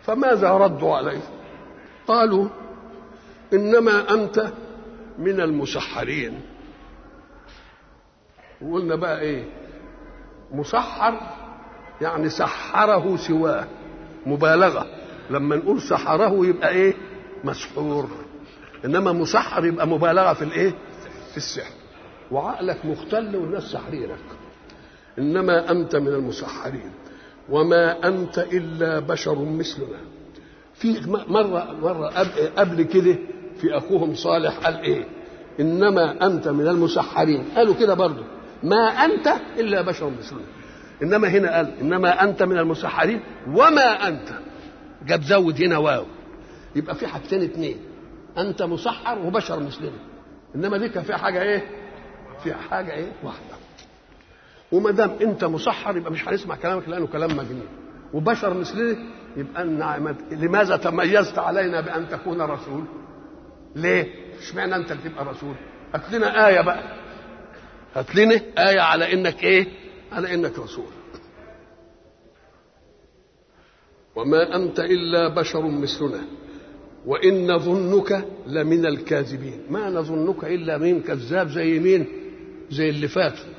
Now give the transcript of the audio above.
فماذا ردوا عليه قالوا انما انت من المسحرين وقلنا بقى ايه مسحر يعني سحره سواه مبالغه لما نقول سحره يبقى ايه مسحور انما مسحر يبقى مبالغه في الايه في السحر وعقلك مختل والناس سحرينك انما انت من المسحرين وما انت الا بشر مثلنا في مره مره قبل كده في اخوهم صالح قال ايه انما انت من المسحرين قالوا كده برضه ما انت الا بشر مثلنا انما هنا قال انما انت من المسحرين وما انت جاب زود هنا واو يبقى في حاجتين اتنين انت مسحر وبشر مثلنا انما دي كان فيها حاجه ايه فيها حاجه ايه واحده وما دام انت مسحر يبقى مش هنسمع كلامك لانه كلام مجنون وبشر مثلنا يبقى أن لماذا تميزت علينا بان تكون رسول ليه اشمعنى انت اللي تبقى رسول هات لنا ايه بقى هات لنا ايه على انك ايه على انك رسول وما انت الا بشر مثلنا وان نظنك لمن الكاذبين ما نظنك الا مين كذاب زي مين زي اللي فاتوا